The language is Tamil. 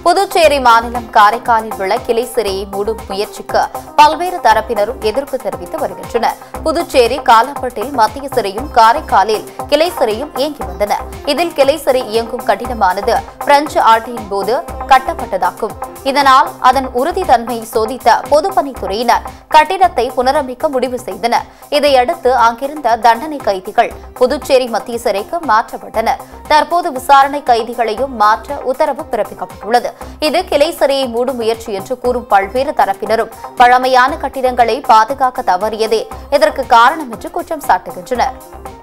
புதுச்சேரி மாநிலம் காரைக்காலில் உள்ள கிளை சிறையை மூடும் முயற்சிக்கு பல்வேறு தரப்பினரும் எதிர்ப்பு தெரிவித்து வருகின்றனர் புதுச்சேரி காலாப்பட்டில் மத்திய சிறையும் காரைக்காலில் கிளை சிறையும் இயங்கி வந்தன இதில் கிளை சிறை இயங்கும் கட்டிடமானது பிரெஞ்சு ஆட்சியின் போது கட்டப்பட்டதாகும் இதனால் அதன் உறுதித்தன்மையை சோதித்த பொதுப்பணித்துறையினர் கட்டிடத்தை புனரமைக்க முடிவு செய்தனர் இதையடுத்து அங்கிருந்த தண்டனை கைதிகள் புதுச்சேரி மத்திய சிறைக்கு மாற்றப்பட்டனர் தற்போது விசாரணை கைதிகளையும் மாற்ற உத்தரவு பிறப்பிக்கப்பட்டுள்ளது இது கிளை சிறையை மூடும் முயற்சி என்று கூறும் பல்வேறு தரப்பினரும் பழமையான கட்டிடங்களை பாதுகாக்க தவறியதே இதற்கு காரணம் என்று குற்றம் சாட்டுகின்றனர்